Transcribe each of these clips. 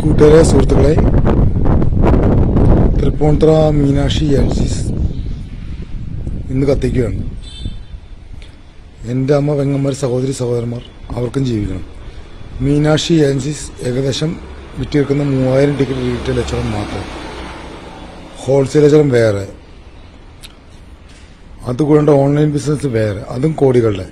കൂട്ടുകാരെ സുഹൃത്തുക്കളെ തൃപ്പൂണിത്തുറ മീനാക്ഷി ഏജൻസീസ് ഇന്ന് കത്തിക്കുകയാണ് എൻ്റെ അമ്മ പെങ്ങന്മാർ സഹോദരി സഹോദരന്മാർ അവർക്കും ജീവിക്കണം മീനാക്ഷി ഏജൻസീസ് ഏകദേശം വിറ്റിരിക്കുന്ന മൂവായിരം ടിക്കറ്റ് റീറ്റെയിൽ കച്ചവടം മാത്രം ഹോൾസെയിൽ കച്ചവടം വേറെ അതുകൂടാണ്ട് ഓൺലൈൻ ബിസിനസ് വേറെ അതും കോടികളുടെ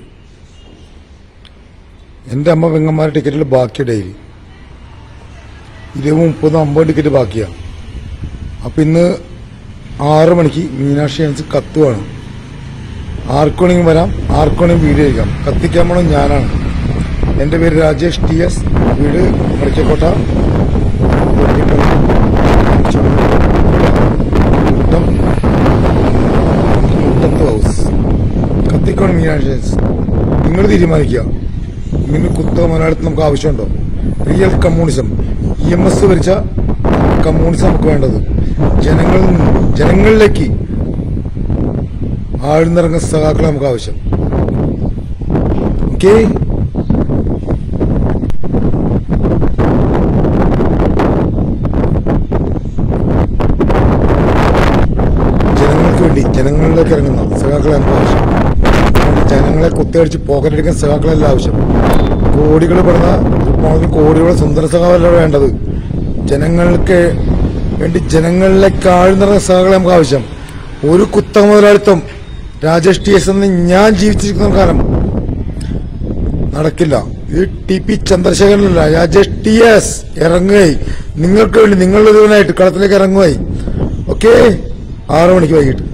എൻ്റെ അമ്മ പെങ്ങന്മാരുടെ ടിക്കറ്റിൽ ബാക്കി ഡെയിലി ഇരുപത് മുപ്പത് അമ്പത് ടിക്കറ്റ് ബാക്കിയാണ് അപ്പം ഇന്ന് ആറ് മണിക്ക് മീനാക്ഷി ഏജൻസി കത്തുവാണ് ആർക്ക് വേണമെങ്കിലും വരാം ആർക്ക് വേണമെങ്കിലും വീഡിയോ എടുക്കാം കത്തിക്കാൻ പോണം ഞാനാണ് എൻ്റെ പേര് രാജേഷ് ടി എസ് വീട് മടിക്കക്കോട്ട മുട്ടം മുട്ടത്ത് ഹൗസ് കത്തിക്കോണം മീനാക്ഷി ഏജൻസി നിങ്ങൾ തീരുമാനിക്കുക ഇങ്ങനെ കുത്ത മലയാളത്തിൽ നമുക്ക് ആവശ്യമുണ്ടോ real communism E M S ഭരിച്ച കമ്മ്യൂണിസം നമുക്ക് വേണ്ടത് ജനങ്ങളിൽ നിന്ന് ജനങ്ങളിലേക്ക് ആഴ്ന്നിറങ്ങുന്ന സഖാക്കളെ നമുക്ക് ആവശ്യം ഓക്കേ ജനങ്ങൾക്ക് വേണ്ടി ജനങ്ങളിലേക്ക് ഇറങ്ങുന്ന സഖാക്കളെ നമുക്ക് ആവശ്യം ജനങ്ങളെ കുത്തിയടിച്ച് പോക്കറ്റടിക്കാൻ സഖാക്കളല്ല ആവശ്യം കോടികൾ പെടുന്ന പോണതിന് കോടികളുടെ സുന്ദര സഖാവല്ല വേണ്ടത് ജനങ്ങൾക്ക് വേണ്ടി ജനങ്ങളിലേക്ക് ആഴ്ന്നിറങ്ങുന്ന സഖാക്കളെ നമുക്ക് ആവശ്യം ഒരു കുത്ത മുതലാളിത്തം രാജേഷ് ടി എസ് എന്ന് ഞാൻ ജീവിച്ചിരിക്കുന്ന കാലം നടക്കില്ല ഇത് ടി പി ചന്ദ്രശേഖരനല്ല രാജേഷ് ടി എസ് ഇറങ്ങുകയായി നിങ്ങൾക്ക് വേണ്ടി നിങ്ങളുടെ ഒരുവനായിട്ട് കളത്തിലേക്ക് ഇറങ്ങുകയായി ഓക്കെ ആറു മണിക്ക് വൈകിട്ട്